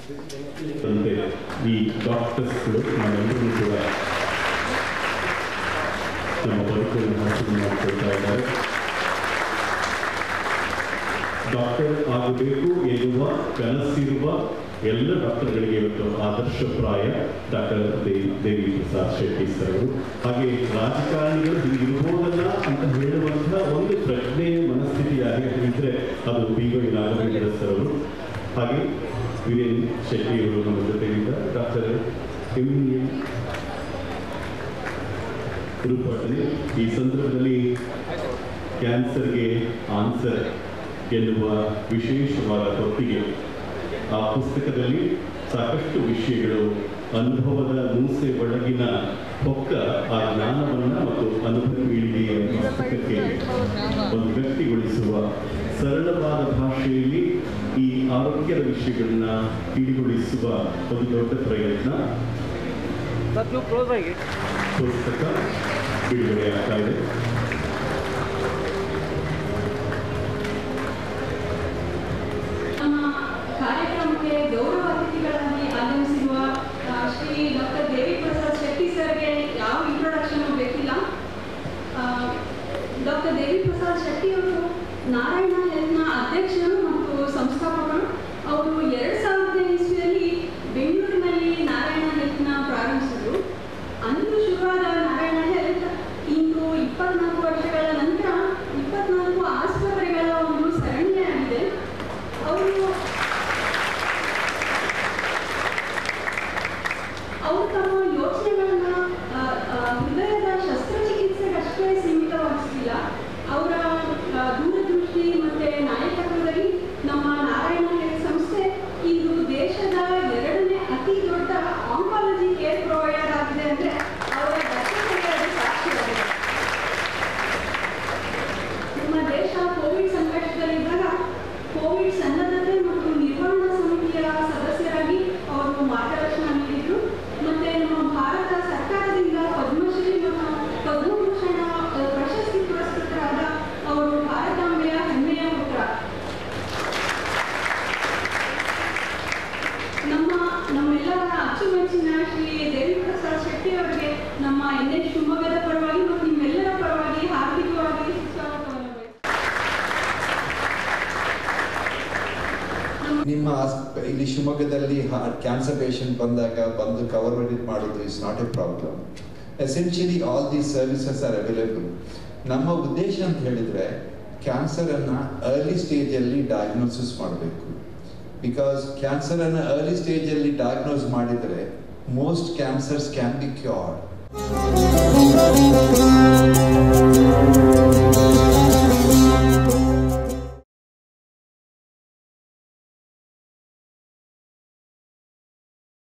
ಅಂತೆ ಈ ಡಾಕ್ಟರ್ಸ್ಗಳು ನಮ್ಮೆಲ್ಲರಿಗೂ ಕೂಡ ನಮ್ಮ ಬದುಕನ್ನು ಹಂಚಿಕೆ ಮಾಡಿಕೊಳ್ತಾ ಇದ್ದಾರೆ ಡಾಕ್ಟರ್ ಆಗಬೇಕು ಎನ್ನುವ ಕನಸಿರುವ ಎಲ್ಲ ಡಾಕ್ಟರ್ಗಳಿಗೆ ಇವತ್ತು ಆದರ್ಶಪ್ರಾಯ ಡಾಕ್ಟರ್ ದೇವಿ ದೇವಿ ಪ್ರಸಾದ್ ಶೆಟ್ಟಿ ಸರ್ ಅವರು ಹಾಗೆ ರಾಜಕಾರಣಿಗಳು ಹೀಗಿರ್ಬೋದಲ್ಲ ಅಂತ ಹೇಳುವಂತಹ ಒಂದು ಪ್ರಜ್ಞೆಯ ಮನಸ್ಥಿತಿಯಾಗಿ ಇದ್ರೆ ಅದು ಬಿ ವೈ ನಾಗವೇಂದ್ರ ಸರ್ ಅವರು ಹಾಗೆ ವೀರೇನ್ ಶೆಟ್ಟಿ ಅವರು ನಮ್ಮ ಜೊತೆಗಿದ್ದಾರೆ ಡಾಕ್ಟರ್ ಎಂ ಎಂ ರೂಪಾಟನೆ ಈ ಸಂದರ್ಭದಲ್ಲಿ ಕ್ಯಾನ್ಸರ್ಗೆ ಆನ್ಸರ್ ಎನ್ನುವ ವಿಶೇಷವಾದ ಹೊತ್ತಿಗೆ ಆ ಪುಸ್ತಕದಲ್ಲಿ ಸಾಕಷ್ಟು ವಿಷಯಗಳು ಅನುಭವದ ಮೂಸೆ ಒಳಗಿನ ಹೊಕ್ಕ ಆ ಜ್ಞಾನವನ್ನ ಮತ್ತು ಅನುಭವ ಪೀಳಿಗೆಯ ಪುಸ್ತಕಕ್ಕೆ ಒಂದು ವ್ಯಕ್ತಿಗೊಳಿಸುವ ಸರಳವಾದ ಭಾಷೆಯಲ್ಲಿ ಈ ಆರೋಗ್ಯದ ವಿಷಯಗಳನ್ನ ತಿಳಿಗೊಳಿಸುವ ಒಂದು ದೊಡ್ಡ ಪ್ರಯತ್ನ ಸರ್ ನೀವು ಕ್ಲೋಸ್ ಆಗಿ ಪುಸ್ತಕ ಬಿಡುಗಡೆಯಾಗ್ತಾ ಇದೆ ನಮ್ಮ ಕಾರ್ಯಕ್ರಮಕ್ಕೆ ಗೌರವ ಅತಿಥಿಗಳಾಗಿ ಆಗಮಿಸಿರುವ ಆ, ಶ್ರೀ ಡಾಕ್ಟರ್ ದೇವಿ ಪ್ರಸಾದ್ ಶೆಟ್ಟಿ ಸರ್ಗೆ ಯಾವ ಇಂಟ್ರೊಡಕ್ಷನ್ ಬೇಕಿಲ್ಲ ಡಾಕ್ಟರ್ ದೇವಿ ಪ್ರಸಾದ್ ಶೆಟ್ಟಿ ಅವರು ನಾರಾಯಣ ಹೆಲ್ತ್ನ ಅಧ್ಯಕ್ಷರು ಮತ್ತು ಸಂಸ್ಥಾಪಕರು ಅವರು ಎರಡು ಸಾವಿರದ ಇಸ್ವಿಯಲ್ಲಿ ಬೆಂಗಳೂರಿನಲ್ಲಿ ನಾರಾಯಣ ಹೆಲ್ತ್ನ ಪ್ರಾರಂಭಿಸಿದರು ಅಂದು ಶುರುವಾದ ನಾರಾಯಣ ಹೆಲ್ತ್ ಇಂದು ಇಪ್ಪತ್ನಾಲ್ಕು ವರ್ಷಗಳ ನಂತರ ಇಪ್ಪತ್ನಾಲ್ಕು ಆಸ್ಪತ್ರೆಗಳ ಒಂದು ಸರಣಿಯೇ ಆಗಿದೆ ಅವರು ಅವರು ತಮ್ಮ ಯೋಚನೆಗಳನ್ನ ಆ, ಆ, ಹೃದಯದ ಶಸ್ತ್ರಚಿಕಿತ್ಸೆಗಷ್ಟೇ ಸೀಮಿತವಾಗಿಸಲಿಲ್ಲ ಅವರ ಆ, ದೂರದೃಷ್ಟಿ ಮತ್ತೆ ನಾಯಕತ್ವದಲ್ಲಿ ನಮ್ಮ ನಾರಾಯಣ ಹೆಲ್ತ್ ಸಂಸ್ಥೆ ಇಂದು ದೇಶದ ಎರಡನೇ ಅತಿ ದೊಡ್ಡ ಆಂಕಾಲಜಿ ಕೇರ್ ಪ್ರೊವೈಡರ್ ಆಗಿದೆ ಅಂದ್ರೆ ಅವರ ದಕ್ಷತೆಗೆ ಅದು ಸಾಕ್ಷಿಯಾಗಿದೆ ನಮ್ಮ ದೇಶ ಕೋವಿಡ್ ಸಂಕಷ್ಟದಲ್ಲಿದ್ದಾಗ ಕೋವಿಡ್ ಸನ್ನದ್ಧತೆ ಮತ್ತು ನಿರ್ವಹಣಾ ಸಮಿತಿಯ ಸದಸ್ಯರಾಗಿ ಅವರು ಮಾರ್ಗದರ್ಶನ ನೀಡಿದರು ಮತ್ತೆ ನಮ್ಮ ಭಾರತ ಸರ್ಕಾರದಿಂದ ಪದ್ಮಶ್ರೀ ಮತ್ತು ಪದ್ಮಭೂಷಣ ಅಹ್, ಪ್ರಶಸ್ತಿ ಪುರಸ್ಕೃತರಾದ ಅವರು ಭಾರತಾಂಬೆಯ ಹೆಮ್ಮೆಯ ಪುತ್ರ ನಮ್ಮ ನಮ್ಮೆಲ್ಲರ ಅಚ್ಚುಮೆಚ್ಚಿನ ಶ್ರೀ ದೇವಿ ಪ್ರಸಾದ್ ಶೆಟ್ಟಿ ಅವರಿಗೆ ನಮ್ಮ ಎನ್ ಎಸ್ ಶಿವಮೊಗ್ಗದ ಪರವಾಗಿ ಮತ್ತು ನಿಮ್ಮೆಲ್ಲರ ಪರವಾಗಿ ಹಾರ್ದಿಕವಾಗಿ ಸುಸ್ವಾಗತವನ್ನು ಬಯಸುತ್ತೇನೆ. ನಿಮ್ಮ ಆಸ್ಪ- ಇಲ್ಲಿ ಶಿವಮೊಗ್ಗದಲ್ಲಿ ಕ್ಯಾನ್ಸರ್ ಪೇಷಂಟ್ ಬಂದಾಗ ಬಂದು ಕವರ್ ಮಾಡೋದು is not a problem essentially all these services are available ನಮ್ಮ ಉದ್ದೇಶ ಅಂತ ಹೇಳಿದ್ರೆ ಕ್ಯಾನ್ಸರ್ ಅನ್ನ ಅರ್ಲಿ ಸ್ಟೇಜ್ ಅಲ್ಲಿ ಡಯಾಗ್ನೋಸಿಸ್ ಮಾಡಬೇಕು ಬಿಕಾಸ್ ಕ್ಯಾನ್ಸರ್ ಅನ್ನ ಅರ್ಲಿ ಸ್ಟೇಜ್ ಅಲ್ಲಿ ಡಯಾಗ್ನೋಸ್ ಮಾಡಿದ್ರೆ most cancers can be cured